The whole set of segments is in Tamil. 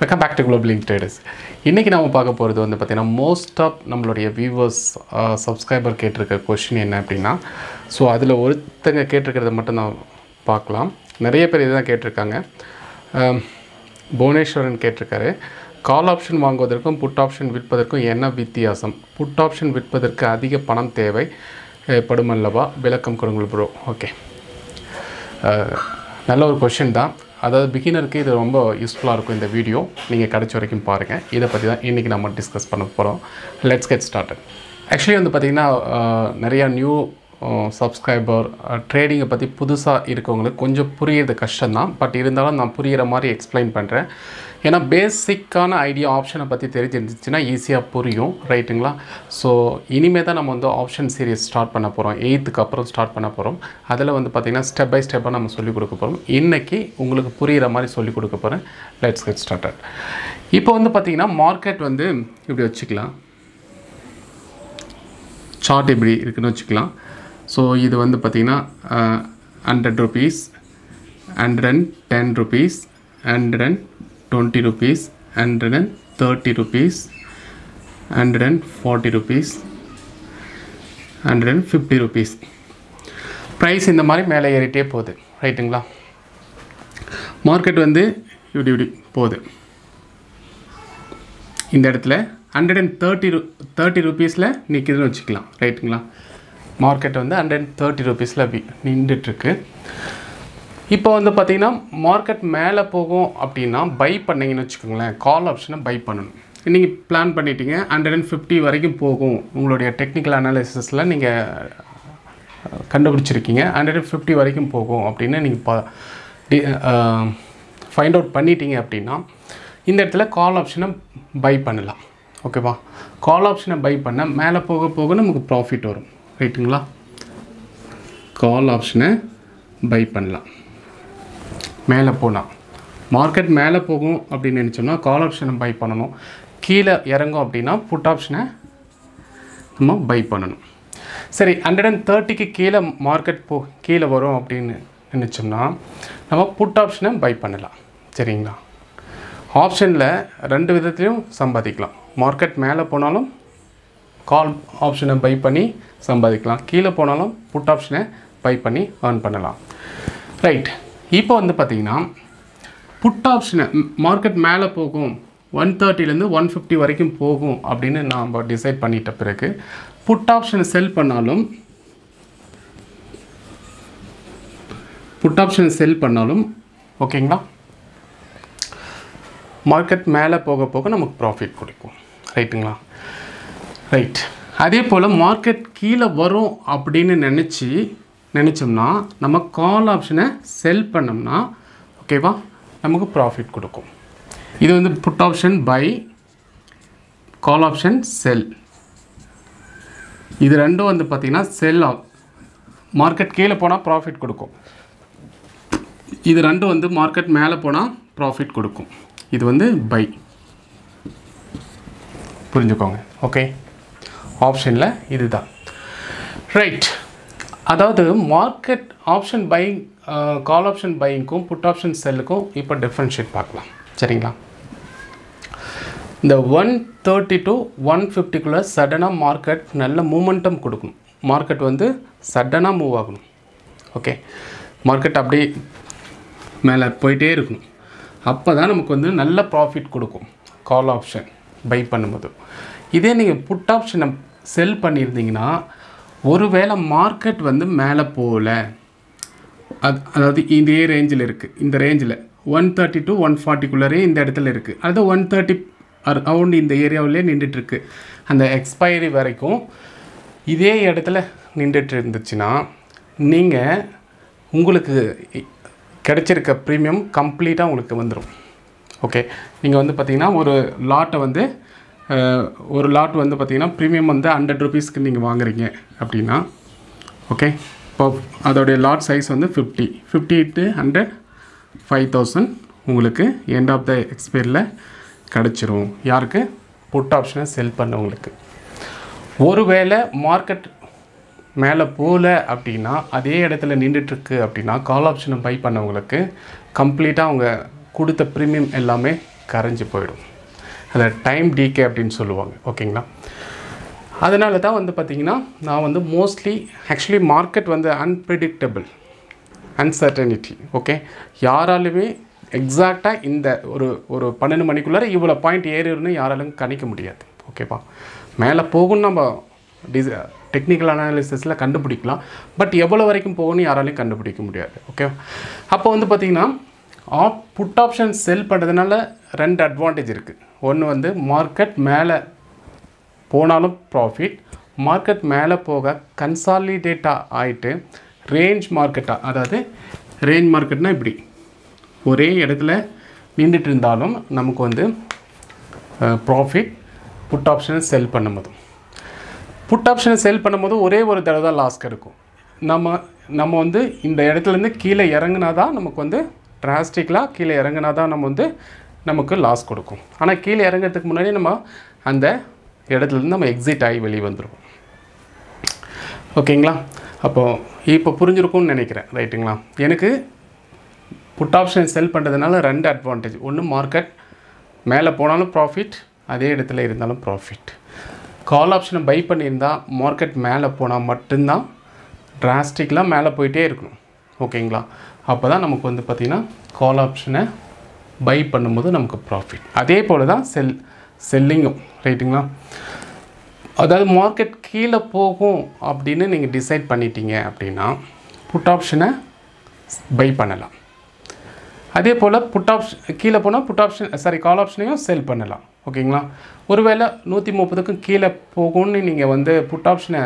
welcome back to global traders இன்றைக்கி நம்ம பார்க்க போகிறது வந்து பார்த்திங்கன்னா மோஸ்ட் ஆஃப் நம்மளுடைய வியூவர்ஸ் சப்ஸ்கிரைபர் கேட்டிருக்க கொஷின் என்ன அப்படின்னா ஸோ அதில் ஒருத்தங்க கேட்டிருக்கிறத மட்டும் நான் பார்க்கலாம் நிறைய பேர் இதுதான் கேட்டிருக்காங்க ஆம், புவனேஸ்வரன் கேட்டிருக்காரு கால் ஆப்ஷன் வாங்குவதற்கும் புட் ஆப்ஷன் விற்பதற்கும் என்ன வித்தியாசம் புட் ஆப்ஷன் விற்பதற்கு அதிக பணம் தேவை அஹ், படுமல்லவா விளக்கம் கொடுங்கள் ப்ரோ ஓகே அஹ், நல்ல ஒரு கொஷின் தான் அதாவது பிகினருக்கு இது ரொம்ப யூஸ்ஃபுல்லாக இருக்கும் இந்த வீடியோ நீங்கள் கடைசி வரைக்கும் பாருங்கள் இதை பற்றி தான் இன்றைக்கி நம்ம டிஸ்கஸ் பண்ண போகிறோம் லெட்ஸ் கெட் ஸ்டார்டட் ஆக்சுவலி வந்து பார்த்திங்கன்னா அஹ், நிறையா நியூ சப்ஸ்கிரைபர் ட்ரேடிங்கை பற்றி புதுசாக இருக்கவங்களுக்கு கொஞ்சம் புரியுறது கஷ்டம்தான் பட் இருந்தாலும் நான் புரிகிற மாதிரி எக்ஸ்பிளைன் பண்ணுறேன் ஏன்னா பேசிக்கான ஐடியா ஆப்ஷனை பற்றி தெரிஞ்சிருந்துச்சுன்னா ஈஸியாக புரியும் ரைட்டுங்களா ஸோ இனிமேல் தான் நம்ம வந்து ஆப்ஷன் சீரிஸ் ஸ்டார்ட் பண்ண போகிறோம் எயித்துக்கு அப்புறம் ஸ்டார்ட் பண்ண போகிறோம் அதில் வந்து பார்த்திங்கன்னா ஸ்டெப் பை ஸ்டெப்பாக நம்ம சொல்லிக் கொடுக்க போகிறோம் இன்றைக்கி உங்களுக்கு புரிகிற மாதிரி சொல்லிக் கொடுக்க போகிறேன் லெட்ஸ் கெட் ஸ்டார்டட் இப்போ வந்து பார்த்திங்கன்னா மார்க்கெட் வந்து இப்படி வச்சுக்கலாம் சார்ட் இப்படி இருக்குன்னு வச்சுக்கலாம் ஸோ இது வந்து பார்த்திங்கன்னா hundred rupees hundred and ten rupees hundred and twenty rupees hundred and thirty rupees hundred and forty rupees hundred and fifty rupees price இந்த மாதிரி மேலே ஏறிட்டே போகுது ரைட்டுங்களா மார்க்கெட் வந்து இப்படி இப்படி போகுது இந்த இடத்துல ஹண்ட்ரட் அண்ட் தேர்ட்டி ரு தேர்ட்டி ருபீஸில் நிற்கிதுன்னு வச்சுக்கலாம் ரைட்டுங்களா மார்க்கெட் வந்து ஹண்ட்ரட் அண்ட் தேர்ட்டி ருபீஸில் நின்றுட்டுருக்கு இப்போ வந்து பார்த்தீங்கன்னா மார்க்கெட் மேலே போகும் அப்படின்னா பை பண்ணீங்கன்னு வச்சுக்கோங்களேன் கால் ஆப்ஷனை பை பண்ணணும் நீங்கள் பிளான் பண்ணிட்டீங்க ஹண்ட்ரட் அண்ட் ஃபிஃப்டி வரைக்கும் போகும் உங்களுடைய டெக்னிக்கல் அனாலிசிஸில் நீங்கள் கண்டுபிடிச்சிருக்கீங்க ஹண்ட்ரட் அண்ட் ஃபிஃப்டி வரைக்கும் போகும் அப்படின்னு நீங்கள் பா ஃபைண்ட் அவுட் பண்ணிட்டீங்க அப்படின்னா இந்த இடத்துல கால் ஆப்ஷனை பை பண்ணலாம் ஓகேவா கால் ஆப்ஷனை பை பண்ண மேலே போக போக நமக்கு ப்ராஃபிட் வரும் ரைட்டுங்களா கால் ஆப்ஷனை பை பண்ணலாம் மேலே போனால் மார்க்கெட் மேலே போகும் அப்படின்னு நினச்சோம்னா கால் ஆப்ஷனை பை பண்ணணும் கீழே இறங்கும் அப்படின்னா புட் ஆப்ஷனை நம்ம பை பண்ணணும் சரி ஹண்ட்ரட் அண்ட் தேர்ட்டிக்கு கீழே மார்க்கெட் போ கீழே வரும் அப்படின்னு நினச்சோம்னா நம்ம புட் ஆப்ஷனை பை பண்ணலாம் சரிங்களா ஆப்ஷனில் ரெண்டு விதத்துலையும் சம்பாதிக்கலாம் மார்க்கெட் மேலே போனாலும் கால் ஆப்ஷனை பை பண்ணி சம்பாதிக்கலாம் கீழே போனாலும் புட் ஆப்ஷனை பை பண்ணி ஏர்ன் பண்ணலாம் ரைட் இப்போ வந்து பார்த்தீங்கன்னா புட் ஆப்ஷனை மார்க்கெட் மேலே போகும் ஒன் தேர்ட்டிலேருந்து ஒன் ஃபிஃப்டி வரைக்கும் போகும் அப்படின்னு நாம் டிசைட் பண்ணிட்ட பிறகு புட் ஆப்ஷனை செல் பண்ணாலும் புட் ஆப்ஷனை செல் பண்ணாலும் ஓகேங்களா மார்க்கெட் மேலே போக போக நமக்கு ப்ராஃபிட் கொடுக்கும் ரைட்டுங்களா ரைட் அதே போல் மார்க்கெட் கீழே வரும் அப்படின்னு நினச்சி நினச்சோம்னா நம்ம கால் ஆப்ஷனை செல் பண்ணோம்னா ஓகேவா நமக்கு ப்ராஃபிட் கொடுக்கும் இது வந்து put option buy call option sell இது ரெண்டும் வந்து பார்த்திங்கன்னா செல் மார்க்கெட் கீழே போனால் ப்ராஃபிட் கொடுக்கும் இது ரெண்டும் வந்து மார்க்கெட் மேலே போனால் ப்ராஃபிட் கொடுக்கும் இது வந்து பை புரிஞ்சுக்கோங்க ஓகே ஆப்ஷனில் இதுதான் ரைட் அதாவது market option buying call option பையிங்க்கும் புட் ஆப்ஷன் செல்லுக்கும் இப்போ டிஃப்ரென்ஷியேட் பார்க்கலாம் சரிங்களா இந்த ஒன் தேர்ட்டி டு ஒன் ஃபிஃப்டிக்குள்ளே சடனாக மார்க்கெட் நல்ல மூமெண்டம் கொடுக்கணும் மார்க்கெட் வந்து சடனாக மூவ் ஆகணும் ஓகே மார்க்கெட் அப்படியே மேலே போயிட்டே இருக்கணும் அப்போ தான் நமக்கு வந்து நல்ல ப்ராஃபிட் கொடுக்கும் கால் ஆப்ஷன் பை பண்ணும்போது இதே நீங்கள் புட் ஆப்ஷனை செல் பண்ணியிருந்தீங்கன்னா ஒருவேளை மார்க்கெட் வந்து மேலே போகல அது அதாவது இதே ரேஞ்சில் இருக்குது இந்த ரேஞ்சில் ஒன் தேர்ட்டி டு ஒன் ஃபார்ட்டிக்குள்ளரே இந்த இடத்துல இருக்குது அது ஒன் தேர்ட்டி அரவுண்ட் இந்த ஏரியாவிலே நின்றுட்டுருக்கு அந்த எக்ஸ்பைரி வரைக்கும் இதே இடத்துல நின்றுட்டு இருந்துச்சுன்னா நீங்கள் உங்களுக்கு கிடைச்சிருக்க ப்ரீமியம் கம்ப்ளீட்டாக உங்களுக்கு வந்துடும் ஓகே நீங்கள் வந்து பார்த்தீங்கன்னா ஒரு லாட்டை வந்து அஹ், ஒரு லாட் வந்து பார்த்தீங்கன்னா ப்ரீமியம் வந்து ஹண்ட்ரட் ருபீஸ்க்கு நீங்கள் வாங்குறீங்க அப்படின்னா ஓகே இப்போ அதோடைய லாட் சைஸ் வந்து fifty fifty to hundred five thousand உங்களுக்கு எண்ட் ஆஃப் த எக்ஸ்பைரியில் கிடச்சிரும் யாருக்கு புட் ஆப்ஷனை செல் பண்ணவங்களுக்கு ஒருவேளை மார்க்கெட் மேலே போகல அப்படின்னா அதே இடத்துல நின்றுட்டுருக்கு அப்படின்னா கால் ஆப்ஷனை பை பண்ணவங்களுக்கு கம்ப்ளீட்டாக அவங்க கொடுத்த ப்ரீமியம் எல்லாமே கரைஞ்சி போயிடும் அதை டைம் டீகே அப்படின்னு சொல்லுவாங்க ஓகேங்களா அதனால தான் வந்து பார்த்திங்கன்னா நான் வந்து மோஸ்ட்லி ஆக்சுவலி மார்க்கெட் வந்து அன்பிரிடிக்டபிள் அன்சர்டனிட்டி ஓகே யாராலுமே எக்ஸாக்டாக இந்த ஒரு ஒரு பன்னெண்டு மணிக்குள்ளார இவ்வளோ பாயிண்ட் ஏறிடுன்னு யாராலும் கணிக்க முடியாது ஓகேப்பா மேலே போகும்னு நம்ம டிஸ் டெக்னிக்கல் அனாலிசிஸில் கண்டுபிடிக்கலாம் பட் எவ்வளோ வரைக்கும் போகும்னு யாராலையும் கண்டுபிடிக்க முடியாது ஓகே அப்போ வந்து பார்த்திங்கன்னா ஆப் புட் ஆப்ஷன் செல் பண்ணுறதுனால ரெண்டு அட்வான்டேஜ் இருக்குது ஒன்று வந்து மார்க்கெட் மேலே போனாலும் ப்ராஃபிட் மார்க்கெட் மேலே போக கன்சாலிடேட்டாக ஆகிட்டு ரேஞ்ச் மார்க்கெட்டாக அதாவது ரேஞ்ச் மார்க்கெட்னா இப்படி ஒரே இடத்துல நின்றுட்டு இருந்தாலும் நமக்கு வந்து ப்ராஃபிட் புட் ஆப்ஷனை செல் பண்ணும்போது புட் ஆப்ஷனை செல் பண்ணும்போது ஒரே ஒரு தடவை தான் லாஸ் கிடைக்கும் நம்ம நம்ம வந்து இந்த இடத்துலேருந்து கீழே இறங்குனா தான் நமக்கு வந்து டிராஸ்டிக்கலாக கீழே இறங்குனா தான் நம்ம வந்து நமக்கு லாஸ் கொடுக்கும் ஆனால் கீழே இறங்குறதுக்கு முன்னாடி நம்ம அந்த இடத்துலேருந்து நம்ம எக்ஸிட் ஆகி வெளியே வந்துடுவோம் ஓகேங்களா அப்போது இப்போ புரிஞ்சிருக்கும்னு நினைக்கிறேன் ரைட்டுங்களா எனக்கு புட் ஆப்ஷன் செல் பண்ணுறதுனால ரெண்டு அட்வான்டேஜ் ஒன்று மார்க்கெட் மேலே போனாலும் ப்ராஃபிட் அதே இடத்துல இருந்தாலும் ப்ராஃபிட் கால் ஆப்ஷனை பை பண்ணியிருந்தால் மார்க்கெட் மேலே போனால் மட்டும்தான் டிராஸ்டிக்லாம் மேலே போயிட்டே இருக்கணும் ஓகேங்களா அப்போ தான் நமக்கு வந்து பார்த்திங்கன்னா கால் ஆப்ஷனை பை பண்ணும்போது நமக்கு ப்ராஃபிட் அதே போல் தான் செல் செல்லிங்கும் ரைட்டுங்களா அதாவது மார்க்கெட் கீழே போகும் அப்படின்னு நீங்கள் டிசைட் பண்ணிட்டீங்க அப்படின்னா புட் ஆப்ஷனை பை பண்ணலாம் அதே போல் புட் ஆப்ஷன் கீழே போனால் புட் ஆப்ஷன் சாரி கால் ஆப்ஷனையும் செல் பண்ணலாம் ஓகேங்களா ஒருவேளை நூற்றி முப்பதுக்கும் கீழே போகும்னு நீங்கள் வந்து புட் ஆப்ஷனை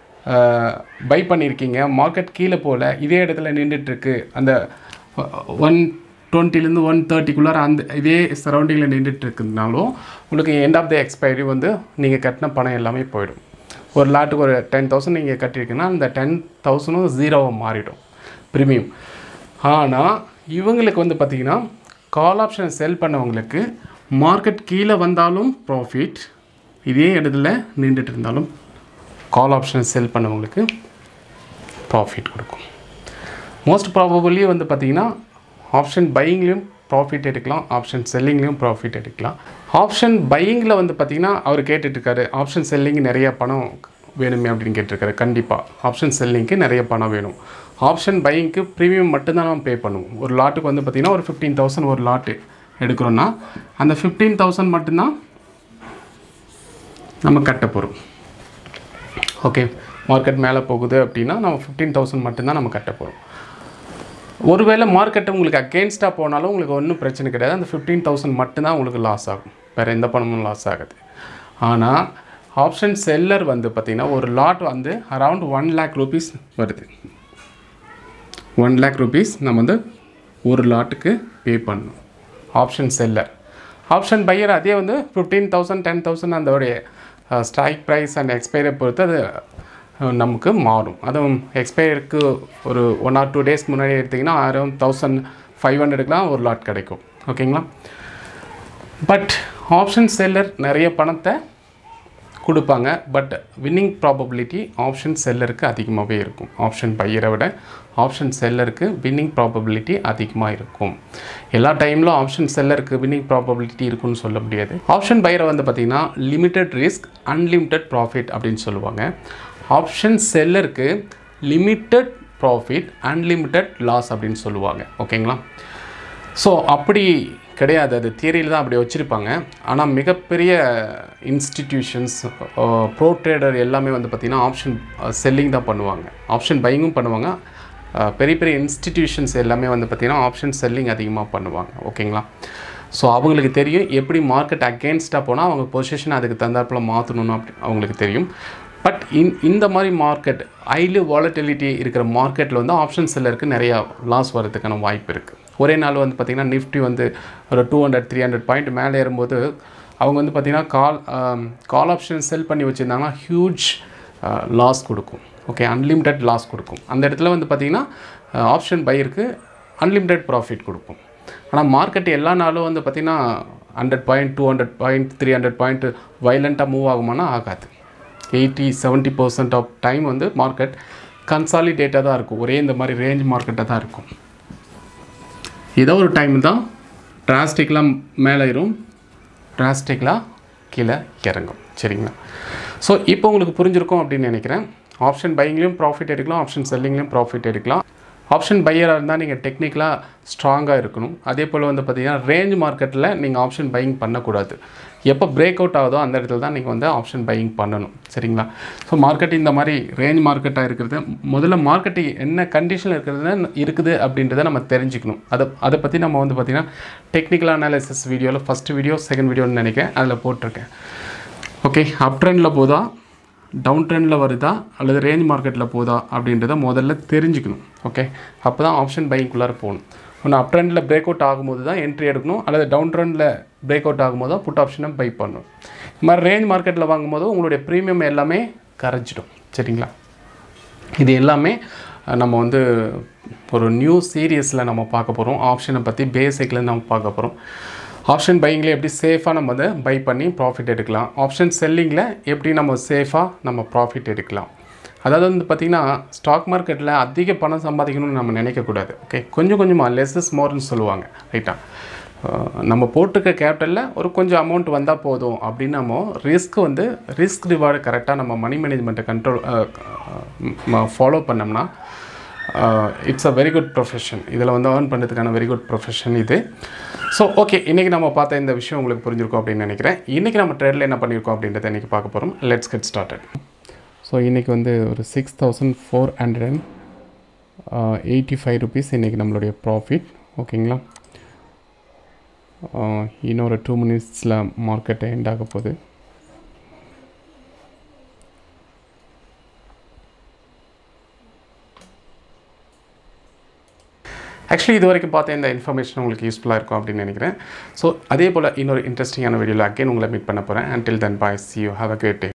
பை பண்ணியிருக்கீங்க மார்க்கெட் கீழே போகல இதே இடத்துல நின்றுட்டுருக்கு அந்த ஒன் டுவெண்ட்டிலேருந்து ஒன் தேர்ட்டிக்குள்ளார அந்த இதே சரௌண்டிங்கில் நின்றுட்டு இருக்குதுனாலும் உங்களுக்கு எண்ட் ஆஃப் த எக்ஸ்பைரி வந்து நீங்கள் கட்டின பணம் எல்லாமே போயிடும் ஒரு லாட்டுக்கு ஒரு டென் தௌசண்ட் நீங்கள் கட்டியிருக்கீங்கன்னா அந்த டென் தௌசண்டும் ஜீரோவாக மாறிடும் ப்ரீமியம் ஆனால் இவங்களுக்கு வந்து பார்த்திங்கன்னா கால் ஆப்ஷன் செல் பண்ணவங்களுக்கு மார்க்கெட் கீழே வந்தாலும் ப்ராஃபிட் இதே இடத்துல நின்றுட்டு இருந்தாலும் கால் ஆப்ஷன் செல் பண்ணவங்களுக்கு ப்ராஃபிட் கொடுக்கும் மோஸ்ட் ப்ராபபிளி வந்து பார்த்திங்கன்னா ஆப்ஷன் பையிங்லேயும் ப்ராஃபிட் எடுக்கலாம் ஆப்ஷன் செல்லிங்லேயும் ப்ராஃபிட் எடுக்கலாம் ஆப்ஷன் பையிங்கில் வந்து பார்த்திங்கன்னா அவர் கேட்டுட்ருக்காரு ஆப்ஷன் செல்லிங் நிறைய பணம் வேணுமே அப்படின்னு கேட்டிருக்காரு கண்டிப்பாக ஆப்ஷன் செல்லிங்க்கு நிறைய பணம் வேணும் ஆப்ஷன் பையிங்க்கு ப்ரீமியம் மட்டும்தான் நம்ம பே பண்ணுவோம் ஒரு லாட்டுக்கு வந்து பார்த்திங்கன்னா ஒரு ஃபிஃப்டீன் தௌசண்ட் ஒரு லாட்டு எடுக்கிறோன்னா அந்த ஃபிஃப்டீன் தௌசண்ட் மட்டும்தான் நம்ம கட்ட போகிறோம் ஓகே மார்க்கெட் மேலே போகுது அப்படின்னா நம்ம ஃபிஃப்டீன் தௌசண்ட் மட்டும்தான் நம்ம கட்ட போகிறோம் ஒருவேளை மார்க்கெட் உங்களுக்கு அகெயின்ஸ்டாக போனாலும் உங்களுக்கு ஒன்றும் பிரச்சனை கிடையாது அந்த ஃபிஃப்டீன் தௌசண்ட் மட்டும்தான் உங்களுக்கு லாஸ் ஆகும் வேறு எந்த பணமும் லாஸ் ஆகாது ஆனால் ஆப்ஷன் செல்லர் வந்து பார்த்திங்கன்னா ஒரு லாட் வந்து அரவுண்ட் ஒன் லேக் ருபீஸ் வருது ஒன் லேக் ருபீஸ் நம்ம வந்து ஒரு லாட்டுக்கு பே பண்ணணும் ஆப்ஷன் செல்லர் ஆப்ஷன் பையர் அதே வந்து ஃபிஃப்டீன் தௌசண்ட் டென் தௌசண்ட் அதோடைய ஸ்ட்ரைக் ப்ரைஸ் அண்ட் எக்ஸ்பைரை பொறுத்து அது அஹ், நமக்கு மாறும் அதுவும் எக்ஸ்பைருக்கு ஒரு ஒன் ஆர் டூ டேஸ்க்கு முன்னாடி எடுத்திங்கன்னா ஆயிரம் தௌசண்ட் ஃபைவ் ஹண்ட்ரடுக்குலாம் ஒரு லாட் கிடைக்கும் ஓகேங்களா பட் ஆப்ஷன் செல்லர் நிறைய பணத்தை கொடுப்பாங்க பட் வின்னிங் ப்ராபபிலிட்டி ஆப்ஷன் செல்லருக்கு அதிகமாகவே இருக்கும் ஆப்ஷன் பையரை விட ஆப்ஷன் செல்லருக்கு வின்னிங் ப்ராபபிலிட்டி அதிகமாக இருக்கும் எல்லா டைம்லும் ஆப்ஷன் செல்லருக்கு வின்னிங் ப்ராபபிலிட்டி இருக்கும்னு சொல்ல முடியாது ஆப்ஷன் பையரை வந்து பார்த்திங்கன்னா லிமிட்டட் ரிஸ்க் அன்லிமிட்டட் ப்ராஃபிட் அப்படின்னு சொல்லுவாங்க ஆப்ஷன் செல்லருக்கு லிமிட்டட் ப்ராஃபிட் அன்லிமிட்டட் லாஸ் அப்படின்னு சொல்லுவாங்க ஓகேங்களா ஸோ அப்படி கிடையாது அது தியரியில் தான் அப்படி வச்சுருப்பாங்க ஆனால் மிகப்பெரிய இன்ஸ்டிடியூஷன்ஸ் ப்ரோ ட்ரேடர் எல்லாமே வந்து பார்த்திங்கன்னா ஆப்ஷன் செல்லிங் தான் பண்ணுவாங்க ஆப்ஷன் பையிங்கும் பண்ணுவாங்க அஹ், பெரிய பெரிய இன்ஸ்டிடியூஷன்ஸ் எல்லாமே வந்து பார்த்திங்கன்னா ஆப்ஷன் செல்லிங் அதிகமாக பண்ணுவாங்க ஓகேங்களா ஸோ அவங்களுக்கு தெரியும் எப்படி மார்க்கெட் அகேன்ஸ்டாக போனால் அவங்க பொசிஷன் அதுக்கு தந்தாப்புல மாற்றணும்னு அப்படி அவங்களுக்கு தெரியும் பட் இன் இந்த மாதிரி மார்க்கெட் ஹைலி வாலட்டிலிட்டி இருக்கிற மார்க்கெட்டில் வந்து ஆப்ஷன் செல்லருக்கு நிறையா லாஸ் வரதுக்கான வாய்ப்பு இருக்குது ஒரே நாள் வந்து பார்த்திங்கன்னா நிஃப்டி வந்து ஒரு two hundred three hundred point மேலே ஏறும்போது அவங்க வந்து பார்த்திங்கன்னா கால் கால் ஆப்ஷன் செல் பண்ணி வச்சுருந்தாங்கன்னா ஹியூஜ் லாஸ் கொடுக்கும் ஓகே அன்லிமிட்டெட் லாஸ் கொடுக்கும் அந்த இடத்துல வந்து பார்த்திங்கன்னா ஆப்ஷன் பையருக்கு அன்லிமிட்டெட் ப்ராஃபிட் கொடுக்கும் ஆனால் மார்க்கெட் எல்லா நாளும் வந்து பார்த்திங்கன்னா hundred point two hundred point three hundred point வைலண்ட்டாக மூவ் ஆகுமானா ஆகாது eighty seventy percent of time வந்து மார்க்கெட் கன்சாலிடேட்டாக தான் இருக்கும் ஒரே இந்த மாதிரி ரேஞ்ச் மார்க்கெட்டாக தான் இருக்கும் ஏதோ ஒரு டைம் தான் டிராஸ்டிக்லாம் மேலே ஏறும் டிராஸ்டிக்லாம் கீழே இறங்கும் சரிங்களா ஸோ இப்போ உங்களுக்கு புரிஞ்சிருக்கும் அப்படின்னு நினைக்கிறேன் ஆப்ஷன் பையிங்லேயும் ப்ராஃபிட் எடுக்கலாம் ஆப்ஷன் செல்லிங்லேயும் ப்ராஃபிட் எடுக்கலாம் ஆப்ஷன் பையராக இருந்தால் நீங்கள் டெக்னிக்கலாக ஸ்ட்ராங்காக இருக்கணும் அதே போல் வந்து பார்த்தீங்கன்னா ரேஞ்ச் மார்க்கெட்டில் நீங்கள் ஆப்ஷன் பையிங் பண்ணக்கூடாது எப்போ பிரேக் அவுட் ஆகுதோ அந்த இடத்துல தான் நீங்கள் வந்து ஆப்ஷன் பையிங் பண்ணணும் சரிங்களா ஸோ மார்க்கெட் இந்த மாதிரி ரேஞ்ச் மார்க்கெட்டாக இருக்கிறது முதல்ல மார்க்கெட்டு என்ன கண்டிஷனில் இருக்கிறது இருக்குது அப்படின்றத நம்ம தெரிஞ்சுக்கணும் அதை அதை பற்றி நம்ம வந்து பார்த்திங்கன்னா டெக்னிக்கல் அனாலிசிஸ் வீடியோவில் ஃபஸ்ட் வீடியோ செகண்ட் வீடியோன்னு நினைக்கிறேன் அதில் போட்டிருக்கேன் ஓகே அப் ட்ரெண்டில் போதா டவுன் ட்ரெண்டில் வருதா அல்லது ரேஞ்ச் மார்க்கெட்டில் போதா அப்படின்றத முதல்ல தெரிஞ்சுக்கணும் ஓகே அப்போ தான் ஆப்ஷன் பைக்குள்ளார போகணும் ஒன்று அப் ட்ரெண்டில் பிரேக் அவுட் ஆகும்போது தான் என்ட்ரி எடுக்கணும் அல்லது டவுன் ட்ரெண்டில் பிரேக் அவுட் ஆகும்போது தான் புட் ஆப்ஷனை பை பண்ணணும் இது மாதிரி ரேஞ்ச் மார்க்கெட்டில் வாங்கும்போது உங்களுடைய ப்ரீமியம் எல்லாமே கரைஞ்சிடும் சரிங்களா இது எல்லாமே அஹ், நம்ம வந்து ஒரு நியூ சீரியஸில் நம்ம பார்க்க போகிறோம் ஆப்ஷனை பற்றி பேசிக்கில் நம்ம பார்க்க போகிறோம் ஆப்ஷன் பையிங்கில் எப்படி சேஃபாக நம்ம வந்து பை பண்ணி ப்ராஃபிட் எடுக்கலாம் ஆப்ஷன் செல்லிங்கில் எப்படி நம்ம சேஃபாக நம்ம ப்ராஃபிட் எடுக்கலாம் அதாவது வந்து பார்த்திங்கன்னா ஸ்டாக் மார்க்கெட்டில் அதிக பணம் சம்பாதிக்கணும்னு நம்ம நினைக்கக்கூடாது ஓகே கொஞ்சம் கொஞ்சமாக லெஸ் இஸ் மோர்னு சொல்லுவாங்க ரைட்டா நம்ம போட்டிருக்க கேபிட்டலில் ஒரு கொஞ்சம் அமௌண்ட் வந்தால் போதும் அப்படின்னு நம்ம ரிஸ்க் வந்து ரிஸ்க் ரிவார்டு கரெக்டாக நம்ம மணி மேனேஜ்மெண்ட்டை கண்ட்ரோல் ஃபாலோ பண்ணோம்னா it's a very good profession இதில் வந்து ஏர்ன் பண்ணுறதுக்கான வெரி குட் ப்ரொஃபஷன் இது ஸோ ஓகே இன்றைக்கி நம்ம பார்த்த இந்த விஷயம் உங்களுக்கு புரிஞ்சிருக்கும் அப்படின்னு நினைக்கிறேன் இன்றைக்கி நம்ம ட்ரேடில் என்ன பண்ணியிருக்கோம் அப்படின்றத இன்றைக்கி பார்க்க போகிறோம் லெட்ஸ் கெட் ஸ்டார்டட் ஸோ இன்றைக்கி வந்து ஒரு six thousand four hundred and eighty five rupees இன்றைக்கி நம்மளுடைய ப்ராஃபிட் ஓகேங்களா ஆஹ் இன்னொரு டூ மினிட்ஸில் மார்க்கெட் எண்ட் ஆக போகுது ஆக்சுவலி இது வரைக்கும் பார்த்த இந்த இன்ஃபர்மேஷன் உங்களுக்கு யூஸ்ஃபுல்லாக இருக்கும் அப்படின்னு நினைக்கிறேன் ஸோ அதே போல் இன்னொரு இன்ட்ரெஸ்டிங்கான வீடியோவில் அகைன் உங்களை மீட் பண்ண போகிறேன் until then bye see you have a great day